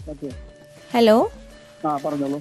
Okay hello ആ പറഞ്ഞോളൂ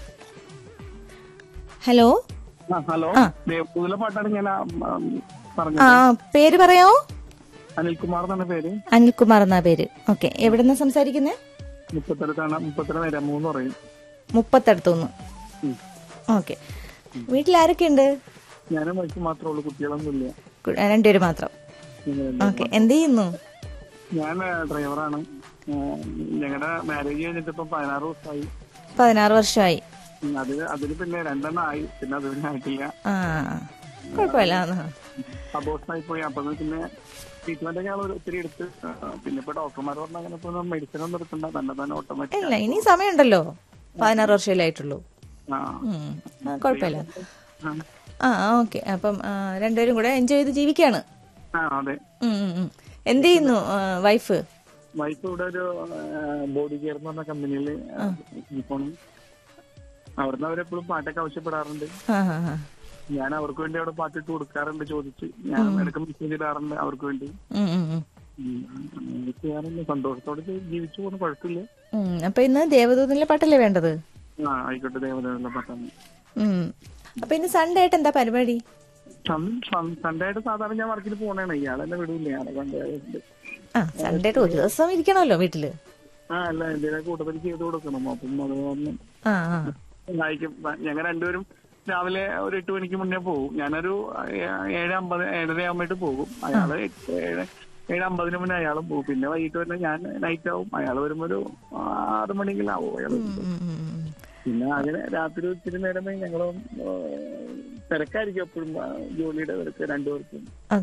hello ആ ഹലോ ആ. ദേവപൂതിലെ പാട്ടാണ് ഞാൻ ആ, ഉം, ആ പറഞ്ഞത് പേര് പറയാമോ അനിൽകുമാർ എന്നാണ് പേര് അനിൽകുമാർ എന്നാ പേര് ഓക്കെ എവിടെ നിന്ന് സംസാരിക്കുന്നത് മുപ്പത്തിരത്താണ് മുപ്പത്തിര നേരം മൂന്ന് പറയും മുപ്പത്തടുത്തുനിന്ന് ഉം. ഓക്കെ വീട്ടിൽ ആരൊക്കെ ഉണ്ട് ഞാനും വയസ്സ് മാത്രമേ ഉള്ളൂ കുട്ടികളൊന്നുമില്ല രണ്ടുപേര് മാത്രം ഞങ്ങൾ ഓക്കെ എന്ത് ചെയ്യുന്നു ഞാൻ ആ, ഡ്രൈവറാണ് ഞങ്ങളുടെ മാരേജ് കഴിഞ്ഞിട്ട് ഇപ്പൊ പതിനാറ് ദിവസമായി പതിനാറ് വർഷമായി ഉം, അത് അതിന് പിന്നെ രണ്ടെണ്ണം ആയി പിന്നെ അത് പിന്നെ ആയിട്ടില്ല ആ കുഴപ്പമില്ല ആ. അബോഷനായി പോയി അപ്പൊ പിന്നെ ട്രീറ്റ്മെന്റ് ഒക്കെ ഞങ്ങൾ ഒത്തിരി എടുത്ത് ആ, പിന്നെ ഇപ്പൊ ഡോക്ടർമാർ പറഞ്ഞ അങ്ങനെ ഇപ്പൊ മെഡിസിൻ ഒന്നും എടുക്കണ്ട തന്നെ തന്നെ ഓട്ടോമാറ്റിക് ഇല്ല ഇനി സമയമുണ്ടല്ലോ പതിനാറ് വർഷമല്ലേ ആയിട്ടുള്ളൂ ആ ഉം. ആ, കുഴപ്പമില്ല ആ. ആ ഓക്കെ അപ്പം ആ, രണ്ടുപേരും കൂടെ എൻജോയ് ചെയ്ത് ജീവിക്കാണ് ആ അതെ ഉം, ഉം, ഉം. എന്ത് ചെയ്യുന്നു ആ, വൈഫ് വൈഫ് ഇവിടെ ഒരു ബോഡി കെയർ എന്ന് പറഞ്ഞ കമ്പനിയിൽ പോണം അവിടുന്ന് അവരെപ്പോഴും പാട്ടൊക്കെ ആവശ്യപ്പെടാറുണ്ട് ആ ആ ആ. ഞാൻ അവർക്ക് വേണ്ടി അവിടെ പാട്ടിട്ട് കൊടുക്കാറുണ്ട് ചോദിച്ച് ഞാൻ ഇടയ്ക്ക് മെസ്സേജ് ഇടാറുണ്ട് അവർക്ക് വേണ്ടി ഉം, ഉം, ഉം. ഉം, അങ്ങനെ ചെയ്യാറുണ്ട് സന്തോഷത്തോടെ ചെയ്ത് ജീവിച്ചു പോകുന്നു കുഴപ്പമില്ല ഉം, അപ്പൊ ഇന്ന് ദേവദൂതനിലെ പാട്ടല്ലേ വേണ്ടത് ആ ആയിക്കോട്ടെ ദേവതയുള്ള പാട്ടാണ് ഉം. അപ്പൊ ഇന്ന് സൺഡേ ആയിട്ട് എന്താ പരിപാടി സൺഡേ ആയിട്ട് സാധാരണ ഞാൻ വർക്കിന് പോണേണ് ഇയാളെന്നെ വിടൂല ഇയാളെ കൊണ്ടുപോയിട്ട് ആ സൺഡേ ആയിട്ട് ഒരു ദിവസം ഇരിക്കണമല്ലോ വീട്ടില് ആ അല്ല എന്തെങ്കിലും കൂട്ടത്തിൽ ചെയ്ത് കൊടുക്കണം അപ്പം അത് കാരണം ആ ആ സഹായിക്കും ഞങ്ങൾ രണ്ടുപേരും രാവിലെ ഒരു എട്ട് മണിക്ക് മുന്നേ പോകും ഞാനൊരു ഏ- ഏഴ് അമ്പത് ഏഴര ആകുമ്പോഴേക്ക് പോകും അയാള് എട്ട് ഏഴ് ഏഴ് അമ്പതിന് മുന്നേ അയാളും പോകും പിന്നെ വൈകിട്ട് വരുന്ന ഞാൻ നൈറ്റ് ആവും അയാൾ വരുമ്പോ ഒരു ആറ് മണിക്കെങ്കിലും ആവും അയാൾ ഉം, ഉം, ഉം, ഉം. പിന്നെ അങ്ങനെ രാത്രി ഇത്തിരി നേരമേ ഞങ്ങളും തിരക്കായിരിക്കും എപ്പോഴും ആ, ജോലിയുടെ തിരക്ക് രണ്ടുപേർക്കും